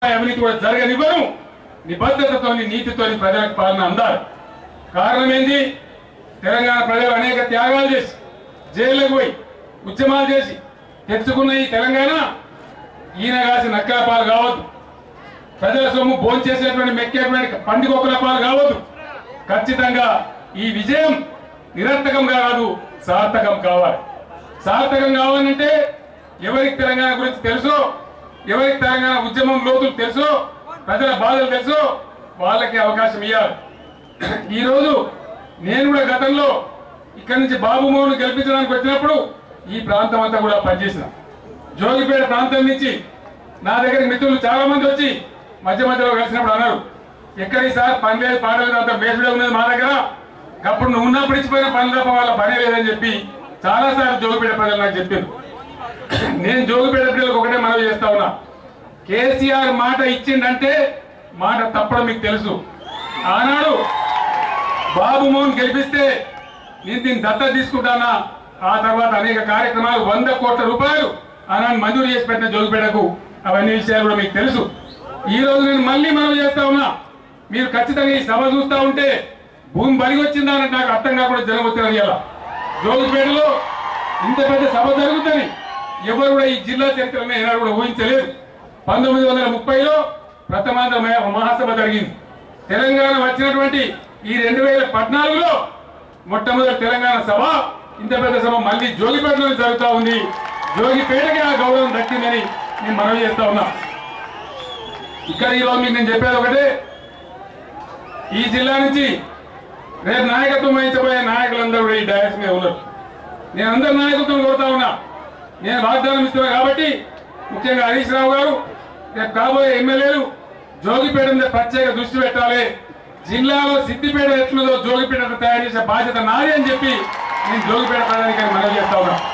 అవినీతి కూడా జరగనివ్వను నిబద్ధతతో నీతితో ప్రజలకు పాలన అందాలి కారణం ఏంది తెలంగాణ ప్రజలు అనేక త్యాగాలు చేసి జైళ్ళకు పోయి ఉద్యమాలు చేసి తెచ్చుకున్న ఈ తెలంగాణ ఈయన కాసి నక్కల పాలు కావద్దు ప్రజల సొమ్ము భోంచేసేటువంటి మెక్కేటువంటి పండుగొక్కల పాలు కావద్దు ఖచ్చితంగా ఈ విజయం నిరర్థకంగా కాదు సార్థకం కావాలి సార్థకం కావాలంటే ఎవరికి తెలంగాణ గురించి తెలుసో ఎవరికి తెలంగాణ ఉద్యమం లోతులు తెలుసో ప్రజల బాధలు తెలుసో వాళ్ళకి అవకాశం ఇవ్వాలి ఈరోజు నేను కూడా గతంలో ఇక్కడి నుంచి బాబు మోహన్ గెలిపించడానికి వచ్చినప్పుడు ఈ ప్రాంతం అంతా కూడా పనిచేసిన జోగిపేట ప్రాంతం నుంచి నా దగ్గరికి మిత్రులు చాలా మంది వచ్చి మధ్య మధ్యలో కలిసినప్పుడు అన్నారు ఎక్కడ సార్ పని లేదు పాట లేదు అంత బేసుడే ఉన్నది మా దగ్గర అప్పుడు నువ్వు ఉన్నప్పుడు ఇచ్చిపోయిన పని తప్ప వాళ్ళ పని లేదని చెప్పి చాలా సార్లు జోగిపేట ప్రజలు నాకు చెప్పారు నేను జోగిపేట ప్రజలకు ఒకటే మనవి చేస్తా ఉన్నా కేసీఆర్ మాట ఇచ్చిండంటే మాట తప్పడం మీకు తెలుసు ఆనాడు బాబు మోహన్ గెలిపిస్తే నేను దీన్ని దత్త తీసుకుంటానా ఆ తర్వాత అనేక కార్యక్రమాలు వంద కోట్ల రూపాయలు ఆనాడు మంజూరు చేసి పెట్టిన జోగిపేటకు అవన్నీ విషయాలు కూడా మీకు తెలుసు ఈ రోజు నేను మళ్ళీ మనవి చేస్తా ఉన్నా మీరు ఖచ్చితంగా ఈ సభ చూస్తా ఉంటే భూమి బలిగి వచ్చిందా అని నాకు అర్థం కాకుండా జనం వచ్చినది ఇలా జోగిపేటలో ఇంత పెద్ద సభ జరుగుతుంది ఎవరు కూడా ఈ జిల్లా చరిత్రలో ఏనాడు కూడా ఊహించలేదు పంతొమ్మిది వందల ముప్పైలో ప్రథమాంధ్ర మహా- మహాసభ జరిగింది తెలంగాణ వచ్చినటువంటి ఈ రెండు వేల పద్నాలుగులో మొట్టమొదటి తెలంగాణ సభ ఇంత పెద్ద సభ మళ్ళీ జోగిపేటలో జరుగుతా ఉంది జోగిపేటకి ఆ గౌరవం దక్కిందని నేను మనవి చేస్తా ఉన్నా ఇక్కడ ఈరోజు మీకు నేను చెప్పేది ఒకటే ఈ జిల్లా నుంచి రేపు నాయకత్వం వహించబోయే నాయకులందరూ కూడా ఈ డయాస్ మీద ఉన్నారు నేను అందరు నాయకత్వం కోరుతా ఉన్నా నేను వాగ్దానం ఇస్తున్నా కాబట్టి ముఖ్యంగా హరీష్ రావు గారు రేపు కాబోయే ఎమ్మెల్యేలు జోగిపేట మీద ప్రత్యేక దృష్టి పెట్టాలి జిల్లాలో సిద్దిపేట ఎట్లుందో జోగిపేట తయారు చేసే బాధ్యత నాది అని చెప్పి నేను జోగిపేట ప్రధానికి మనవి చేస్తా ఉన్నా